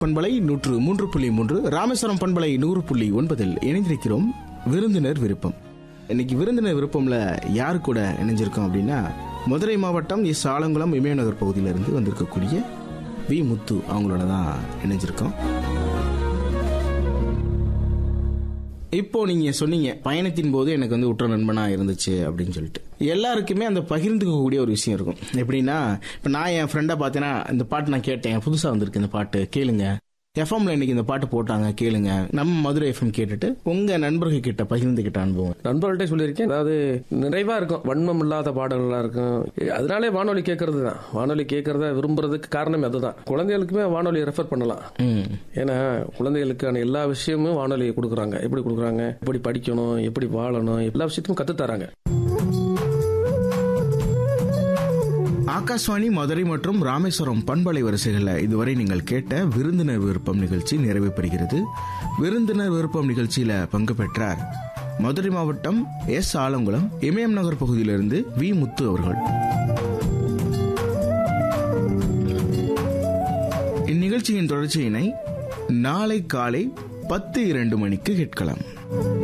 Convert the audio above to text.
பண்பலை நூற்று மூன்று புள்ளி மூன்று ராமேஸ்வரம் பண்பலை நூறு புள்ளி ஒன்பதில் இணைந்திருக்கிறோம் விருந்தினர் விருப்பம் இன்னைக்கு விருந்தினர் விருப்பம்ல யாரு கூட இணைஞ்சிருக்கோம் அப்படின்னா மதுரை மாவட்டம் எஸ் ஆலங்குளம் இமயநகர் பகுதியிலிருந்து வந்திருக்கக்கூடிய வி முத்து அவங்களோட தான் இணைஞ்சிருக்கோம் இப்போ நீங்க சொன்னீங்க பயணத்தின் போது எனக்கு வந்து உற்ற நண்பனா இருந்துச்சு அப்படின்னு சொல்லிட்டு எல்லாருக்குமே அந்த பகிர்ந்துக்கக்கூடிய ஒரு விஷயம் இருக்கும் எப்படின்னா இப்ப நான் என் ஃப்ரெண்டை பார்த்தேன்னா இந்த பாட்டு நான் கேட்டேன் புதுசா வந்திருக்கு இந்த பாட்டு கேளுங்க எஃப்எம்ல இன்னைக்கு இந்த பாட்டு போட்டாங்க கேளுங்க நம்ம மதுரை எஃப்எம் கேட்டுட்டு உங்க நண்பர்கள் கிட்ட பகிர்ந்துகிட்ட அனுபவம் நண்பர்கள்ட்ட சொல்லியிருக்கேன் அதாவது நிறைவா இருக்கும் வன்மம் இல்லாத பாடல்களா இருக்கும் அதனாலே வானொலி கேட்கறது தான் வானொலி கேட்கறத விரும்புறதுக்கு காரணமே அதுதான் குழந்தைகளுக்குமே வானொலி ரெஃபர் பண்ணலாம் ம் ஏன்னா குழந்தைகளுக்கான எல்லா விஷயமும் வானொலி கொடுக்குறாங்க எப்படி கொடுக்குறாங்க எப்படி படிக்கணும் எப்படி வாழணும் எல்லா விஷயத்தையும் கத்து தராங்க ஆகாஷ்வாணி மதுரை மற்றும் ராமேஸ்வரம் பண்பலை வரிசைகளில் இதுவரை நீங்கள் கேட்ட விருந்தினர் விருப்பம் நிகழ்ச்சி நிறைவு பெறுகிறது விருந்தினர் விருப்பம் நிகழ்ச்சியில பங்கு பெற்றார் மதுரை மாவட்டம் எஸ் ஆலங்குளம் இமயம் நகர் பகுதியிலிருந்து வி முத்து அவர்கள் இந்நிகழ்ச்சியின் தொடர்ச்சியினை நாளை காலை பத்து இரண்டு மணிக்கு கேட்கலாம்